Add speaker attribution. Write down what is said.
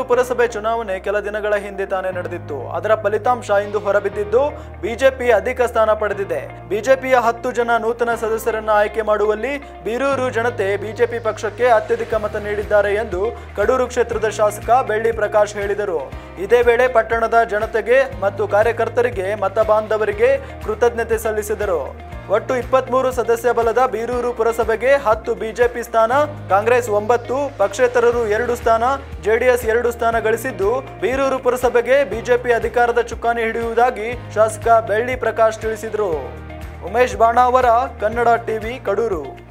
Speaker 1: ಪುರಸಭೆ ಚುನಾವಣೆ ಕೆಲ ದಿನಗಳ ಹಿಂದೆ ತಾನೇ ನಡೆದಿತ್ತು ಅದರ ಫಲಿತಾಂಶ ಇಂದು ಹೊರಬಿದ್ದಿದ್ದು ಬಿಜೆಪಿ ಅಧಿಕ ಸ್ಥಾನ ಪಡೆದಿದೆ ಬಿಜೆಪಿಯ ಹತ್ತು ಜನ ನೂತನ ಸದಸ್ಯರನ್ನ ಆಯ್ಕೆ ಮಾಡುವಲ್ಲಿ ಬೀರೂರು ಜನತೆ ಬಿಜೆಪಿ ಪಕ್ಷಕ್ಕೆ ಅತ್ಯಧಿಕ ಮತ ನೀಡಿದ್ದಾರೆ ಎಂದು ಕಡೂರು ಕ್ಷೇತ್ರದ ಶಾಸಕ ಬೆಳ್ಳಿ ಪ್ರಕಾಶ್ ಹೇಳಿದರು ಇದೇ ವೇಳೆ ಪಟ್ಟಣದ ಜನತೆಗೆ ಮತ್ತು ಕಾರ್ಯಕರ್ತರಿಗೆ ಮತ ಬಾಂಧವರಿಗೆ ಕೃತಜ್ಞತೆ ಸಲ್ಲಿಸಿದರು ಒಟ್ಟು ಇಪ್ಪತ್ಮೂರು ಸದಸ್ಯ ಬಲದ ಬೀರೂರು ಪುರಸಭೆಗೆ ಹತ್ತು ಬಿಜೆಪಿ ಸ್ಥಾನ ಕಾಂಗ್ರೆಸ್ ಒಂಬತ್ತು ಪಕ್ಷೇತರರು ಎರಡು ಸ್ಥಾನ ಜೆಡಿಎಸ್ ಎರಡು ಸ್ಥಾನ ಗಳಿಸಿದ್ದು ಬೀರೂರು ಪುರಸಭೆಗೆ ಬಿಜೆಪಿ ಅಧಿಕಾರದ ಚುಕ್ಕಾಣಿ ಹಿಡಿಯುವುದಾಗಿ ಶಾಸಕ ಬೆಳ್ಳಿ ಪ್ರಕಾಶ್ ತಿಳಿಸಿದರು ಉಮೇಶ್ ಬಾಣಾವರ ಕನ್ನಡ ಟಿವಿ ಕಡೂರು